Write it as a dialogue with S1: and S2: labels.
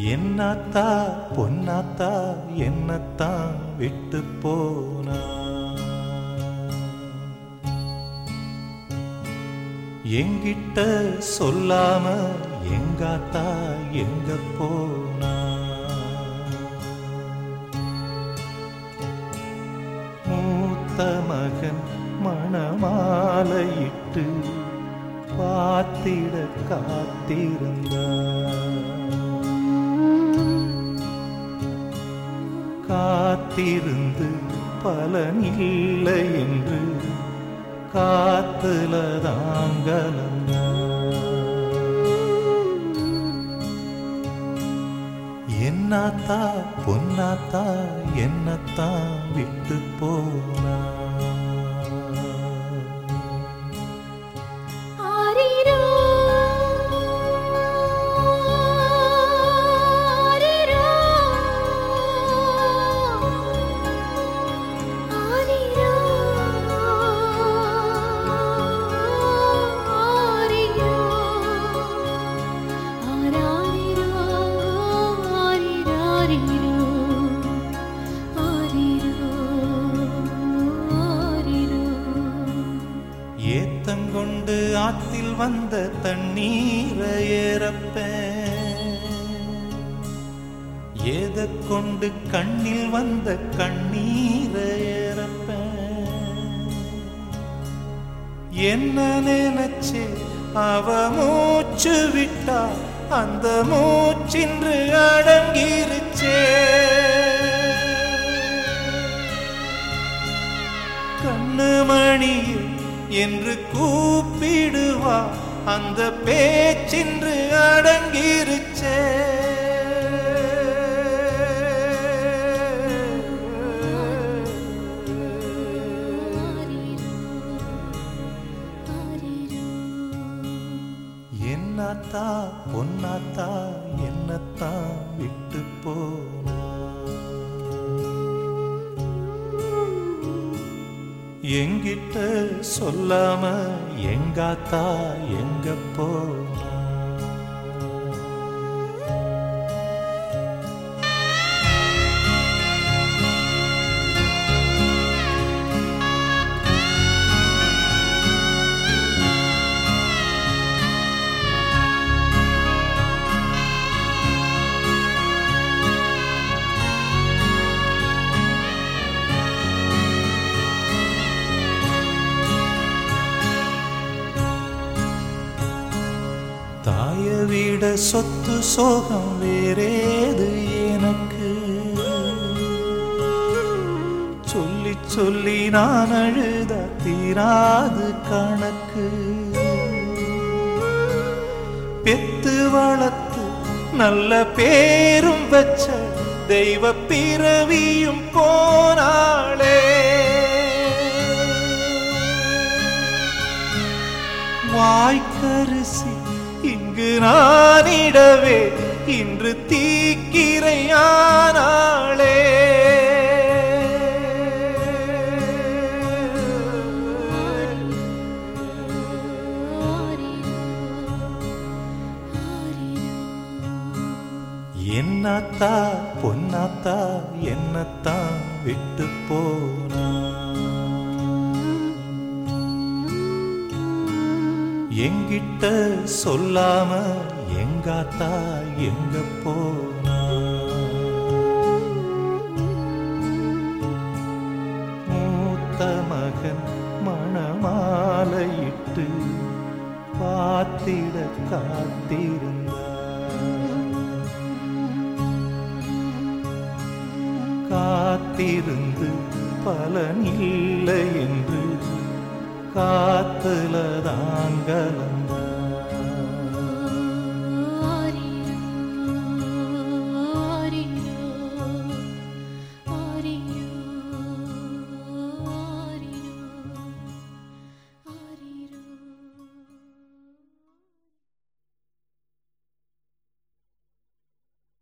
S1: என்னத்தா பொன்னாத்தா என்னத்தான் விட்டு போனா எங்கிட்ட சொல்லாம எங்காத்தா எங்க போனா மூத்த மகன் மணமாலையிட்டு பார்த்திட காத்திருந்தார் காத்திருந்து பலனில்லை என்று காத்துல தாங்கலங்க என்னத்தா பொன்னாத்தா என்னத்தான் விட்டு போனா
S2: ஆரிரோ ஆரிரோ ஆரிரோ ஆரிரோ ஆராரிரோ ஆரிராரிரோ ஆரிரோ ஆரிரோ
S1: ஏத்தங்கொண்டு ஆத்தில் வந்த தண்ணீரை ஏறப்பேன் ஏத கொண்டு கண்ணில் வந்த கண்ணீரை ஏறப்பேன் என்ன நினைச்சு அவ மூச்சு விட்டா அந்த மூச்சின்று அடங்கிருச்சே கண்ணுமணியே என்று கூப்பிடுவா அந்த பேச்சின்று அடங்கிருச்சே என்னத்தா பொன்னாத்தா என்னத்தான் விட்டு போனா எங்கிட்ட சொல்லாம எங்காத்தா எங்க போனா தாய விட சொத்து சோகம் வேறேது எனக்கு சொல்லி சொல்லி நான் அழுத தீராது கணக்கு பெத்து வளர்த்து நல்ல பேரும் வச்ச தெய்வ பிறவியும் போனாளே வாய்க்கரிசி இங்கு நானிடவே இன்று தீக்கிரையானாளே என்னத்தா பொன்னாத்தா என்னத்தான் விட்டு போனா எங்கிட்ட சொல்லாம எங்காத்தா எங்க போனா மூத்த மகன் மணமாலையிட்டு பார்த்திட காத்திருந்தார் காத்திருந்து பலனில்லை என்று காத்துல தாங்கலம்